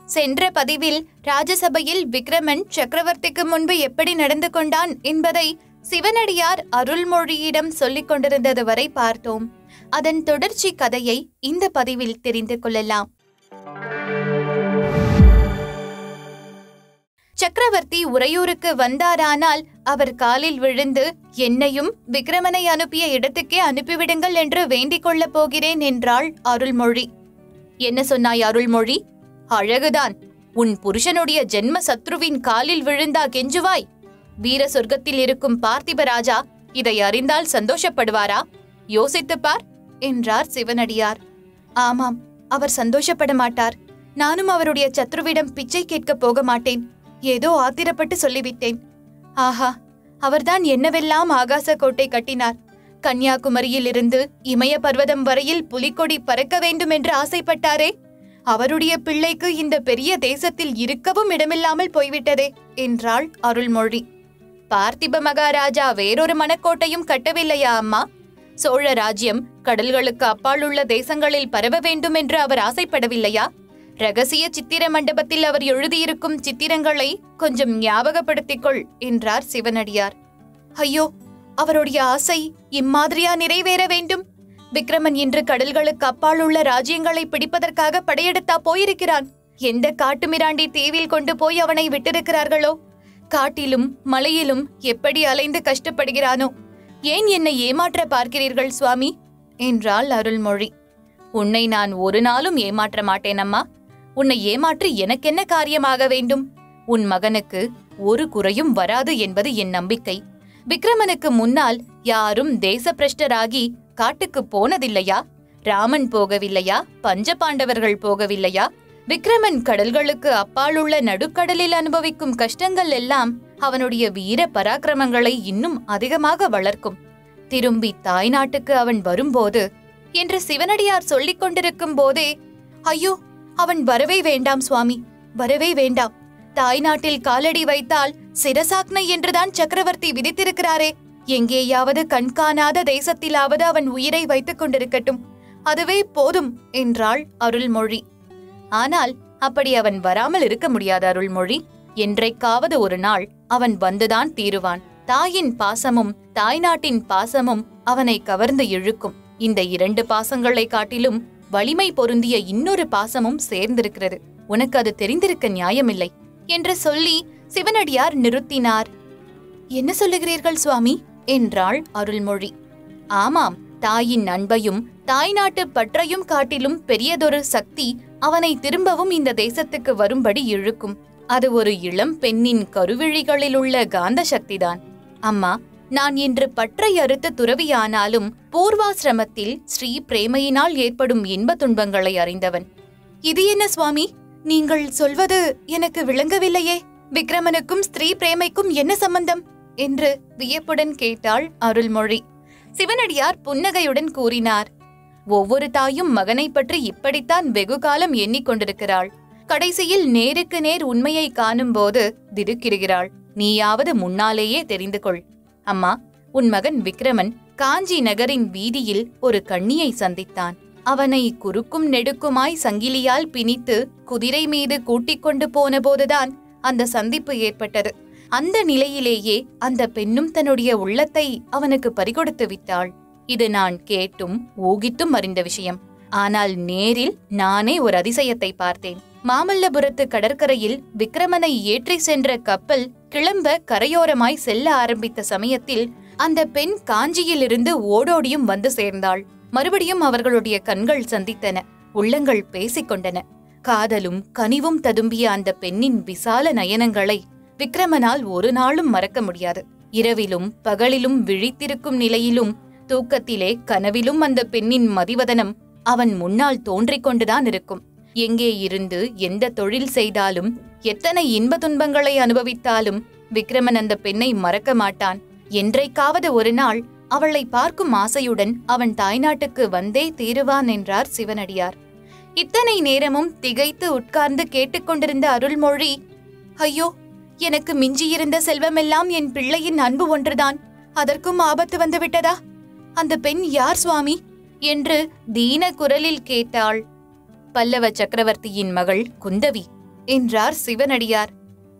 சென்ற பதிவில் ராஜசபையில் விக்ரமன் சக்கரவர்த்திக்கு முன்பு எப்படி நடந்து கொண்டான் என்பதை சிவனடியார் அருள்மொழியிடம் சொல்லிக் கொண்டிருந்தது வரை பார்த்தோம் அதன் தொடர்ச்சி கதையை இந்த பதிவில் தெரிந்து கொள்ளலாம் சக்கரவர்த்தி உறையூருக்கு வந்தாரானால் அவர் காலில் விழுந்து என்னையும் விக்ரமனை அனுப்பிய இடத்துக்கே அனுப்பிவிடுங்கள் என்று வேண்டிக் கொள்ளப் போகிறேன் என்றாள் அருள்மொழி என்ன சொன்னாய் அருள்மொழி அழகுதான் உன் புருஷனுடைய ஜென்ம சத்ருவின் காலில் விழுந்தா கெஞ்சுவாய் வீர சொர்க்கத்தில் இருக்கும் பார்த்திபராஜா இதை அறிந்தால் சந்தோஷப்படுவாரா யோசித்துப் பார் என்றார் சிவனடியார் ஆமாம் அவர் சந்தோஷப்பட மாட்டார் நானும் அவருடைய சத்ருவிடம் பிச்சை கேட்கப் போக மாட்டேன் ஏதோ ஆத்திரப்பட்டு சொல்லிவிட்டேன் ஆஹா அவர்தான் என்னவெல்லாம் ஆகாச கோட்டை கட்டினார் கன்னியாகுமரியிலிருந்து இமய பர்வதம் வரையில் புலிக்கொடி பறக்க வேண்டும் என்று ஆசைப்பட்டாரே அவருடைய பிள்ளைக்கு இந்த பெரிய தேசத்தில் இருக்கவும் இடமில்லாமல் போய்விட்டதே என்றாள் அருள்மொழி பார்த்திப மகாராஜா வேறொரு மனக்கோட்டையும் கட்டவில்லையா அம்மா சோழ ராஜ்யம் கடல்களுக்கு அப்பால் உள்ள தேசங்களில் பரவ வேண்டும் என்று அவர் ஆசைப்படவில்லையா ரகசிய சித்திர மண்டபத்தில் அவர் எழுதியிருக்கும் சித்திரங்களை கொஞ்சம் ஞாபகப்படுத்திக் கொள் என்றார் சிவனடியார் ஐயோ அவருடைய ஆசை இம்மாதிரியா நிறைவேற வேண்டும் விக்ரமன் இன்று கடல்களுக்கு அப்பால் உள்ள ராஜ்யங்களை பிடிப்பதற்காக படையெடுத்தா போயிருக்கிறான் எந்த காட்டுமிராண்டி தீவில் கொண்டு போய் அவனை விட்டிருக்கிறார்களோ காட்டிலும் மலையிலும் எப்படி அலைந்து கஷ்டப்படுகிறானோ ஏன் என்னை ஏமாற்ற பார்க்கிறீர்கள் சுவாமி என்றாள் அருள்மொழி உன்னை நான் ஒரு நாளும் ஏமாற்ற மாட்டேன் அம்மா உன்னை ஏமாற்றி எனக்கென்ன காரியமாக வேண்டும் உன் மகனுக்கு ஒரு குறையும் வராது என்பது என் நம்பிக்கை விக்ரமனுக்கு முன்னால் யாரும் தேசப்பிரஷ்டராகி காட்டுக்கு போனதில்லையா ராமன் போகவில்லையா பஞ்சபாண்டவர்கள் போகவில்லையா விக்ரமன் கடல்களுக்கு அப்பாலுள்ள நடுக்கடலில் அனுபவிக்கும் கஷ்டங்கள் எல்லாம் அவனுடைய வீர பராக்கிரமங்களை இன்னும் அதிகமாக வளர்க்கும் திரும்பி தாய்நாட்டுக்கு அவன் வரும்போது என்று சிவனடியார் சொல்லிக் கொண்டிருக்கும் போதே ஐயோ அவன் வரவே வேண்டாம் சுவாமி வரவே வேண்டாம் தாய்நாட்டில் காலடி வைத்தால் சிரசாக்னை என்றுதான் சக்கரவர்த்தி விதித்திருக்கிறாரே எங்கேயாவது கண்காணாத தேசத்திலாவது அவன் உயிரை வைத்துக் கொண்டிருக்கட்டும் அதுவே போதும் என்றாள் அருள்மொழி ஆனால் அப்படி அவன் வராமல் இருக்க முடியாது அருள்மொழி என்றைக்காவது ஒரு நாள் அவன் வந்துதான் தீருவான் தாயின் பாசமும் தாய்நாட்டின் பாசமும் அவனை கவர்ந்து இழுக்கும் இந்த இரண்டு பாசங்களை காட்டிலும் வலிமை பொருந்திய இன்னொரு பாசமும் சேர்ந்திருக்கிறது உனக்கு அது தெரிந்திருக்க நியாயமில்லை என்று சொல்லி சிவனடியார் நிறுத்தினார் என்ன சொல்லுகிறீர்கள் சுவாமி என்றாள் அருள்மொழி ஆமாம் தாயின் அன்பையும் தாய்நாட்டு பற்றையும் காட்டிலும் பெரியதொரு சக்தி அவனை திரும்பவும் இந்த தேசத்துக்கு வரும்படி இழுக்கும் அது ஒரு இளம் பெண்ணின் கருவிழிகளில் உள்ள காந்த சக்திதான் அம்மா நான் இன்று பற்றை அறுத்த துறவியானாலும் பூர்வாசிரமத்தில் ஸ்ரீ பிரேமையினால் ஏற்படும் இன்ப துன்பங்களை அறிந்தவன் இது என்ன சுவாமி நீங்கள் சொல்வது எனக்கு விளங்கவில்லையே விக்ரமனுக்கும் ஸ்திரீ பிரேமைக்கும் என்ன சம்பந்தம் என்று வியப்புடன் கேட்டாள் அருள்மொழி சிவனடியார் புன்னகையுடன் கூறினார் ஒவ்வொரு தாயும் மகனை பற்றி இப்படித்தான் வெகு காலம் எண்ணிக்கொண்டிருக்கிறாள் கடைசியில் நேருக்கு நேர் உண்மையை காணும்போது திடுக்கிடுகிறாள் நீயாவது முன்னாலேயே தெரிந்து கொள் அம்மா உன் மகன் விக்ரமன் காஞ்சி நகரின் வீதியில் ஒரு கண்ணியை சந்தித்தான் அவனை குறுக்கும் நெடுக்குமாய் சங்கிலியால் பிணித்து குதிரை மீது கூட்டிக் கொண்டு போனபோதுதான் அந்த சந்திப்பு ஏற்பட்டது அந்த நிலையிலேயே அந்த பெண்ணும் தன்னுடைய உள்ளத்தை அவனுக்கு பறிகொடுத்து விட்டாள் இது நான் கேட்டும் ஊகித்தும் அறிந்த விஷயம் ஆனால் நேரில் நானே ஒரு அதிசயத்தை பார்த்தேன் மாமல்லபுரத்து கடற்கரையில் விக்ரமனை ஏற்றி சென்ற கப்பல் கிளம்ப கரையோரமாய் செல்ல ஆரம்பித்த சமயத்தில் அந்த பெண் காஞ்சியிலிருந்து ஓடோடியும் வந்து சேர்ந்தாள் மறுபடியும் அவர்களுடைய கண்கள் சந்தித்தன உள்ளங்கள் பேசிக்கொண்டன காதலும் கனிவும் ததும்பிய அந்த பெண்ணின் விசால நயனங்களை விக்ரமனால் ஒரு நாளும் மறக்க முடியாது இரவிலும் பகலிலும் விழித்திருக்கும் நிலையிலும் தூக்கத்திலே கனவிலும் அந்த பெண்ணின் மதிவதனம் அவன் முன்னால் தோன்றிக் கொண்டுதான் இருக்கும் எங்கே இருந்து எந்த தொழில் செய்தாலும் எத்தனை இன்ப துன்பங்களை அனுபவித்தாலும் விக்ரமன் அந்த பெண்ணை மறக்க மாட்டான் என்றைக்காவது ஒரு நாள் அவளை பார்க்கும் ஆசையுடன் அவன் தாய்நாட்டுக்கு வந்தே தீருவான் என்றார் சிவனடியார் இத்தனை நேரமும் திகைத்து உட்கார்ந்து கேட்டுக்கொண்டிருந்த அருள்மொழி ஐயோ எனக்கு மிஞ்சியிருந்த செல்வமெல்லாம் என் பிள்ளையின் அன்பு ஒன்றுதான் அதற்கும் ஆபத்து வந்து விட்டதா அந்த பெண் யார் சுவாமி என்று தீன குரலில் கேட்டாள் பல்லவ சக்கரவர்த்தியின் மகள் குந்தவி என்றார் சிவனடியார்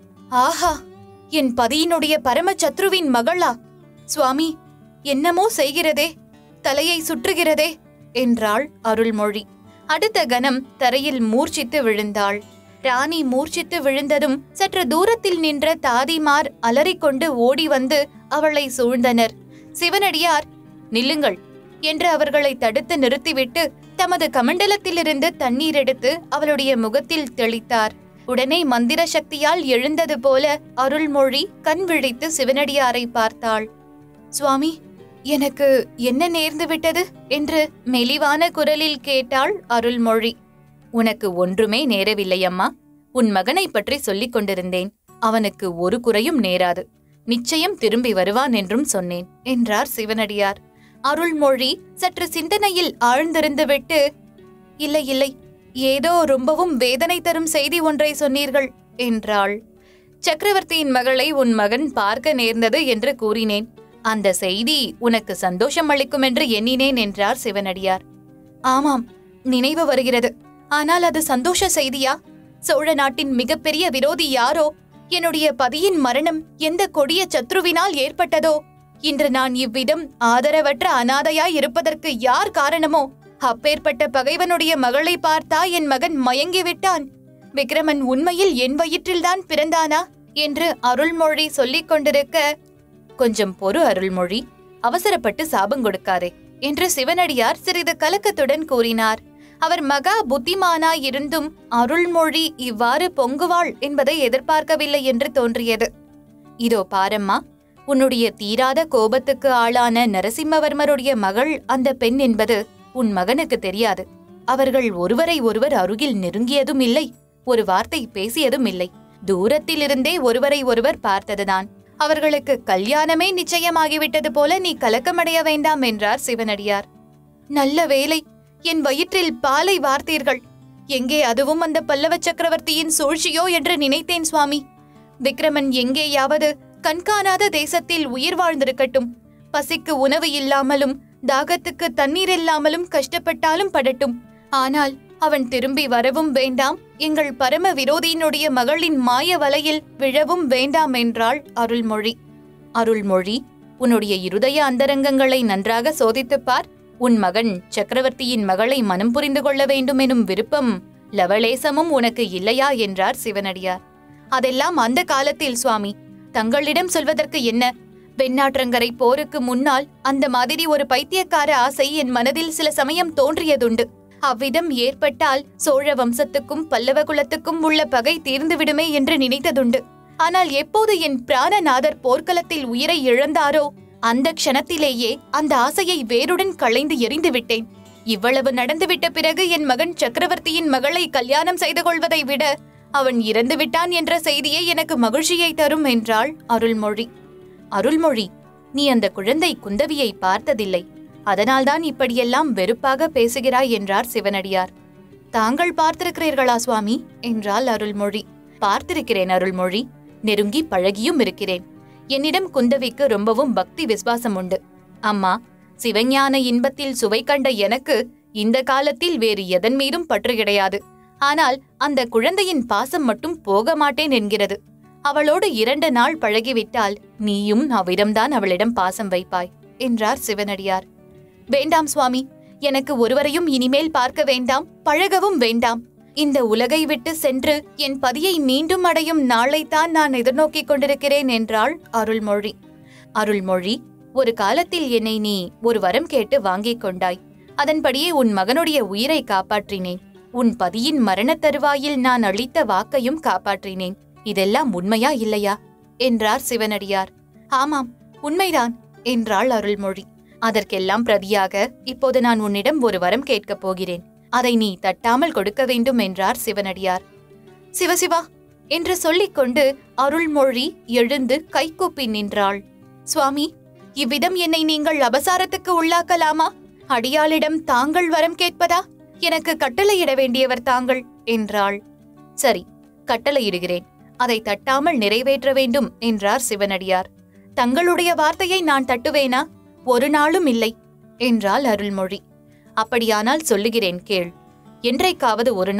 ஆஹா என் பதியினுடைய பரம சத்ருவின் மகளா சுவாமி என்னமோ செய்கிறதே தலையை சுற்றுகிறதே என்றாள் அருள்மொழி அடுத்த கணம் தரையில் மூர்ச்சித்து விழுந்தாள் ராணி மூர்ச்சித்து விழுந்ததும் சற்று தூரத்தில் நின்ற தாதிமார் அலறிக்கொண்டு ஓடி வந்து அவளை சூழ்ந்தனர் சிவனடியார் நில்லுங்கள் என்று அவர்களை தடுத்து நிறுத்திவிட்டு தமது கமண்டலத்திலிருந்து தண்ணீர் எடுத்து அவளுடைய முகத்தில் தெளித்தார் உடனே மந்திர சக்தியால் எழுந்தது போல அருள்மொழி கண் விழித்து சிவனடியாரை பார்த்தாள் சுவாமி எனக்கு என்ன நேர்ந்து விட்டது என்று மெலிவான குரலில் கேட்டாள் அருள்மொழி உனக்கு ஒன்றுமே நேரவில்லை அம்மா உன் மகனை பற்றி சொல்லிக் கொண்டிருந்தேன் அவனுக்கு ஒரு குறையும் நேராது நிச்சயம் திரும்பி வருவான் என்றும் சொன்னேன் என்றார் சிவனடியார் அருள்மொழி சற்று சிந்தனையில் ஆழ்ந்திருந்துவிட்டு இல்லை இல்லை ஏதோ ரொம்பவும் வேதனை தரும் செய்தி ஒன்றை சொன்னீர்கள் என்றாள் சக்கரவர்த்தியின் மகளை உன் மகன் பார்க்க நேர்ந்தது என்று கூறினேன் அந்த செய்தி உனக்கு சந்தோஷம் அளிக்கும் என்று எண்ணினேன் என்றார் சிவனடியார் ஆமாம் நினைவு வருகிறது ஆனால் அது சந்தோஷ செய்தியா சோழ நாட்டின் மிகப்பெரிய விரோதி யாரோ என்னுடைய பதியின் மரணம் எந்த கொடிய சத்ருவினால் ஏற்பட்டதோ இன்று நான் இவ்விதம் ஆதரவற்ற அனாதையாய் இருப்பதற்கு யார் காரணமோ அப்பேற்பட்ட பகைவனுடைய மகளை பார்த்தா என் மகன் மயங்கிவிட்டான் விக்ரமன் உண்மையில் என் வயிற்றில்தான் பிறந்தானா என்று அருள்மொழி சொல்லிக் கொண்டிருக்க கொஞ்சம் பொறு அருள்மொழி அவசரப்பட்டு சாபம் கொடுக்காதே என்று சிவனடியார் சிறிது கலக்கத்துடன் கூறினார் அவர் மகா புத்திமானாய் இருந்தும் அருள்மொழி இவ்வாறு பொங்குவாள் என்பதை எதிர்பார்க்கவில்லை என்று தோன்றியது இதோ பாரம்மா உன்னுடைய தீராத கோபத்துக்கு ஆளான நரசிம்மவர்மருடைய மகள் அந்த பெண் என்பது உன் மகனுக்கு தெரியாது அவர்கள் ஒருவரை ஒருவர் அருகில் நெருங்கியதும் இல்லை ஒரு வார்த்தை பேசியதும் இல்லை தூரத்திலிருந்தே ஒருவரை ஒருவர் பார்த்ததுதான் அவர்களுக்கு கல்யாணமே நிச்சயமாகிவிட்டது போல நீ கலக்கமடைய வேண்டாம் என்றார் சிவனடியார் நல்ல வேலை என் வயிற்றில் பாலை வார்த்தீர்கள் எங்கே அதுவும் அந்த பல்லவ சக்கரவர்த்தியின் சூழ்ச்சியோ என்று நினைத்தேன் சுவாமி விக்ரமன் எங்கேயாவது கண்காணாத தேசத்தில் உயிர் வாழ்ந்திருக்கட்டும் பசிக்கு உணவு இல்லாமலும் தாகத்துக்கு தண்ணீர் இல்லாமலும் கஷ்டப்பட்டாலும் படட்டும் ஆனால் அவன் திரும்பி வரவும் வேண்டாம் எங்கள் பரம விரோதியினுடைய மகளின் மாய வலையில் விழவும் வேண்டாம் என்றாள் அருள்மொழி அருள்மொழி உன்னுடைய இருதய அந்தரங்கங்களை நன்றாக சோதித்துப் பார் உன் மகன் சக்கரவர்த்தியின் மகளை மனம் புரிந்து கொள்ள வேண்டும் எனும் விருப்பம் லவலேசமும் உனக்கு இல்லையா என்றார் சிவனடியார் அதெல்லாம் அந்த காலத்தில் சுவாமி தங்களிடம் சொல்வதற்கு என்ன வெண்ணாற்றங்கரை போருக்கு முன்னால் அந்த மாதிரி ஒரு பைத்தியக்கார ஆசை என் மனதில் சில சமயம் தோன்றியதுண்டு அவ்விதம் ஏற்பட்டால் சோழ வம்சத்துக்கும் பல்லவ குலத்துக்கும் உள்ள பகை தீர்ந்துவிடுமே என்று நினைத்ததுண்டு ஆனால் எப்போது என் பிராணநாதர் போர்க்களத்தில் உயிரை இழந்தாரோ அந்த க்ஷணத்திலேயே அந்த ஆசையை வேருடன் களைந்து எறிந்து விட்டேன் இவ்வளவு நடந்துவிட்ட பிறகு என் மகன் சக்கரவர்த்தியின் மகளை கல்யாணம் செய்து கொள்வதை விட அவன் இறந்து விட்டான் என்ற செய்தியே எனக்கு மகிழ்ச்சியை தரும் என்றாள் அருள்மொழி அருள்மொழி நீ அந்த குழந்தை குந்தவியை பார்த்ததில்லை அதனால்தான் இப்படியெல்லாம் வெறுப்பாக பேசுகிறாய் என்றார் சிவனடியார் தாங்கள் பார்த்திருக்கிறீர்களா சுவாமி என்றாள் அருள்மொழி பார்த்திருக்கிறேன் அருள்மொழி நெருங்கி பழகியும் இருக்கிறேன் என்னிடம் குந்தவிக்கு ரொம்பவும் பக்தி விசுவாசம் உண்டு அம்மா சிவஞான இன்பத்தில் சுவை கண்ட எனக்கு இந்த காலத்தில் வேறு எதன் மீதும் பற்று கிடையாது ஆனால் அந்த குழந்தையின் பாசம் மட்டும் போக மாட்டேன் என்கிறது அவளோடு இரண்டு நாள் பழகிவிட்டால் நீயும் அவ்விடம்தான் அவளிடம் பாசம் வைப்பாய் என்றார் சிவனடியார் வேண்டாம் சுவாமி எனக்கு ஒருவரையும் இனிமேல் பார்க்க வேண்டாம் பழகவும் வேண்டாம் இந்த உலகை விட்டு சென்று என் பதியை மீண்டும் அடையும் நாளைத்தான் நான் எதிர்நோக்கிக் கொண்டிருக்கிறேன் என்றாள் அருள்மொழி அருள்மொழி ஒரு காலத்தில் என்னை நீ ஒரு வரம் கேட்டு வாங்கிக் கொண்டாய் அதன்படியே உன் மகனுடைய உயிரை காப்பாற்றினேன் உன் பதியின் மரணத் தருவாயில் நான் அளித்த வாக்கையும் காப்பாற்றினேன் இதெல்லாம் உண்மையா இல்லையா என்றார் சிவனடியார் ஆமாம் உண்மைதான் என்றாள் அருள்மொழி அதற்கெல்லாம் பிரதியாக இப்போது நான் உன்னிடம் ஒரு வரம் கேட்கப் போகிறேன் அதை நீ தட்டாமல் கொடுக்க வேண்டும் என்றார் சிவனடியார் சிவசிவா என்று சொல்லிக்கொண்டு அருள்மொழி எழுந்து கைகூப்பி நின்றாள் சுவாமி இவ்விதம் என்னை நீங்கள் அபசாரத்துக்கு உள்ளாக்கலாமா அடியாளிடம் தாங்கள் வரம் கேட்பதா எனக்கு கட்டளையிட வேண்டியவர் தாங்கள் என்றாள் சரி கட்டளையிடுகிறேன் அதை தட்டாமல் நிறைவேற்ற வேண்டும் என்றார் சிவனடியார் தங்களுடைய வார்த்தையை நான் தட்டுவேனா ஒரு நாளும் இல்லை என்றாள் அருள்மொழி அப்படியானால் சொல்லுகிறேன் கேள் என்றைக்காவது ஒரு நாள்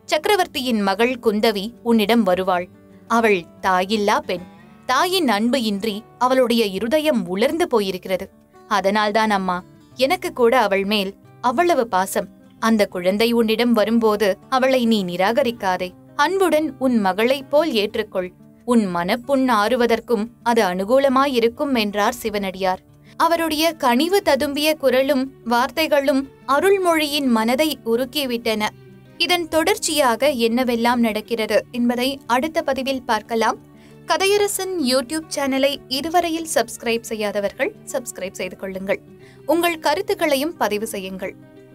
சக்கரவர்த்தியின் மகள் குந்தவி உன்னிடம் வருவாள் அவள் தாயில்லா பெண் தாயின் அன்பு இன்றி அவளுடைய இருதயம் உலர்ந்து போயிருக்கிறது அதனால்தான் அம்மா எனக்கு கூட அவள் மேல் அவ்வளவு பாசம் அந்த குழந்தை உன்னிடம் வரும்போது அவளை நீ நிராகரிக்காதே அன்புடன் உன் மகளைப் போல் ஏற்றுக்கொள் உன் மனப்புண் ஆறுவதற்கும் அது அனுகூலமாயிருக்கும் என்றார் சிவனடியார் அவருடைய கனிவு ததும்பிய குரலும் வார்த்தைகளும் அருள்மொழியின் மனதை உருக்கிவிட்டன இதன் தொடர்ச்சியாக என்னவெல்லாம் நடக்கிறது என்பதை அடுத்த பதிவில் பார்க்கலாம் கதையரசன் யூடியூப் சேனலை இதுவரையில் சப்ஸ்கிரைப் செய்யாதவர்கள் சப்ஸ்கிரைப் செய்து கொள்ளுங்கள் உங்கள் கருத்துக்களையும் பதிவு செய்யுங்கள்